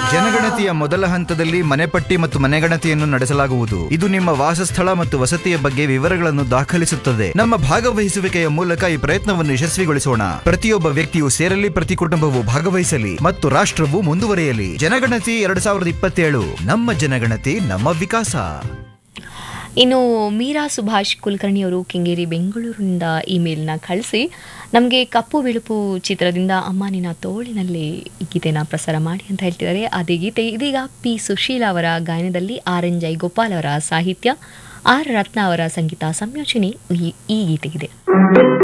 ಜನಗಣತಿಯ ಮೊದಲ ಹಂತದಲ್ಲಿ ಮನೆಪಟ್ಟಿ ಮತ್ತು ಮನೆಗಣತಿಯನ್ನು ನಡೆಸಲಾಗುವುದು ಇದು ನಿಮ್ಮ ವಾಸಸ್ಥಳ ಮತ್ತು ವಸತಿಯ ಬಗ್ಗೆ ವಿವರಗಳನ್ನು ದಾಖಲಿಸುತ್ತದೆ ನಮ್ಮ ಭಾಗವಹಿಸುವಿಕೆಯ ಮೂಲಕ ಈ ಪ್ರಯತ್ನವನ್ನು ಯಶಸ್ವಿಗೊಳಿಸೋಣ ಪ್ರತಿಯೊಬ್ಬ ವ್ಯಕ್ತಿಯು ಸೇರಲಿ ಪ್ರತಿ ಕುಟುಂಬವು ಭಾಗವಹಿಸಲಿ ಮತ್ತು ರಾಷ್ಟ್ರವು ಮುಂದುವರಿಯಲಿ ಜನಗಣತಿ ಎರಡ್ ಸಾವಿರದ ಇಪ್ಪತ್ತೇಳು ನಮ್ಮ ಜನಗಣತಿ ನಮ್ಮ ವಿಕಾಸ ಇನ್ನು ಮೀರಾ ಸುಭಾಷ್ ಕುಲಕರ್ಣಿಯವರು ಕೆಂಗೇರಿ ಬೆಂಗಳೂರಿನಿಂದ ಇಮೇಲ್ನ ಕಳಿಸಿ ನಮಗೆ ಕಪ್ಪು ಬಿಳುಪು ಚಿತ್ರದಿಂದ ಅಮ್ಮ ನಿನ್ನ ತೋಳಿನಲ್ಲಿ ಈ ಗೀತೆನ ಪ್ರಸಾರ ಮಾಡಿ ಅಂತ ಹೇಳ್ತಿದ್ದಾರೆ ಅದೇ ಗೀತೆ ಇದೀಗ ಪಿ ಸುಶೀಲಾ ಅವರ ಗಾಯನದಲ್ಲಿ ಆರ್ ಎನ್ ಜೈಗೋಪಾಲ್ ಅವರ ಸಾಹಿತ್ಯ ಆರ್ ರತ್ನ ಅವರ ಸಂಗೀತ ಸಂಯೋಜನೆ ಈ ಈ ಗೀತೆಗಿದೆ